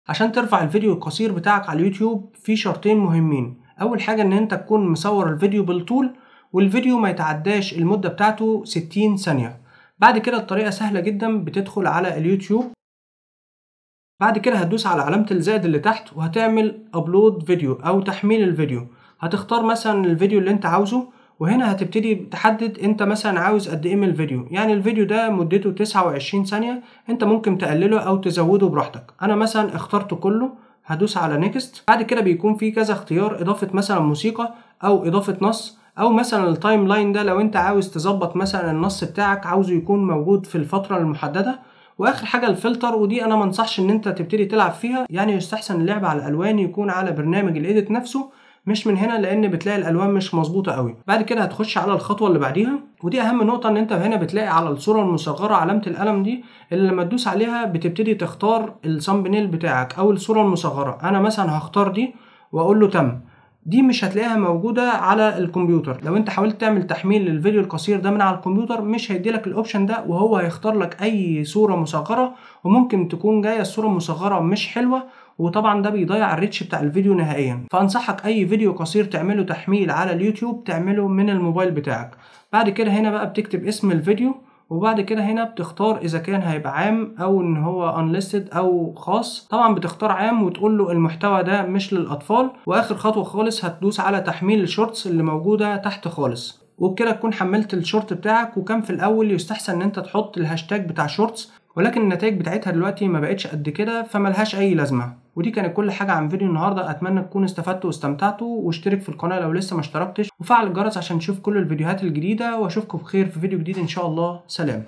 عشان ترفع الفيديو القصير بتاعك على اليوتيوب في شرطين مهمين اول حاجة ان انت تكون مصور الفيديو بالطول والفيديو ما يتعداش المدة بتاعته 60 ثانية بعد كده الطريقة سهلة جدا بتدخل على اليوتيوب بعد كده هتدوس على علامة الزائد اللي تحت وهتعمل ابلود فيديو او تحميل الفيديو هتختار مثلا الفيديو اللي انت عاوزه وهنا هتبتدي تحدد انت مثلا عاوز قد ايه من الفيديو يعني الفيديو ده مدته 29 ثانية انت ممكن تقلله او تزوده براحتك انا مثلا اخترته كله هدوس على نيكست بعد كده بيكون في كذا اختيار اضافة مثلا موسيقى او اضافة نص او مثلا التايم لاين ده لو انت عاوز تظبط مثلا النص بتاعك عاوزه يكون موجود في الفترة المحددة واخر حاجه الفلتر ودي انا منصحش ان انت تبتدي تلعب فيها يعني يستحسن اللعب على الالوان يكون على برنامج الايديت نفسه مش من هنا لان بتلاقي الالوان مش مظبوطه قوي بعد كده هتخش على الخطوه اللي بعديها ودي اهم نقطه ان انت هنا بتلاقي على الصوره المصغره علامه القلم دي اللي لما تدوس عليها بتبتدي تختار الثامبنيل بتاعك او الصوره المصغره انا مثلا هختار دي واقول له تم دي مش هتلاقيها موجودة على الكمبيوتر لو انت حاولت تعمل تحميل للفيديو القصير ده من على الكمبيوتر مش هيديلك الاوبشن ده وهو هيختار لك اي صورة مصغرة وممكن تكون جاية الصورة المصغرة مش حلوة وطبعا ده بيضيع الريتش بتاع الفيديو نهائيا فانصحك اي فيديو قصير تعمله تحميل على اليوتيوب تعمله من الموبايل بتاعك بعد كده هنا بقى بتكتب اسم الفيديو وبعد كده هنا بتختار اذا كان هيبقى عام او ان هو unlisted او خاص طبعا بتختار عام وتقول له المحتوى ده مش للاطفال واخر خطوه خالص هتدوس على تحميل الشورتس اللي موجوده تحت خالص وبكده تكون حملت الشورت بتاعك وكان في الاول يستحسن ان انت تحط الهاشتاج بتاع شورتس ولكن النتائج بتاعتها دلوقتي ما بقتش قد كده فملهاش اي لازمه ودي كانت كل حاجه عن فيديو النهارده اتمنى تكونوا استفدتوا واستمتعتوا واشترك في القناه لو لسه ما اشتركتش وفعل الجرس عشان تشوف كل الفيديوهات الجديده واشوفكم بخير في فيديو جديد ان شاء الله سلام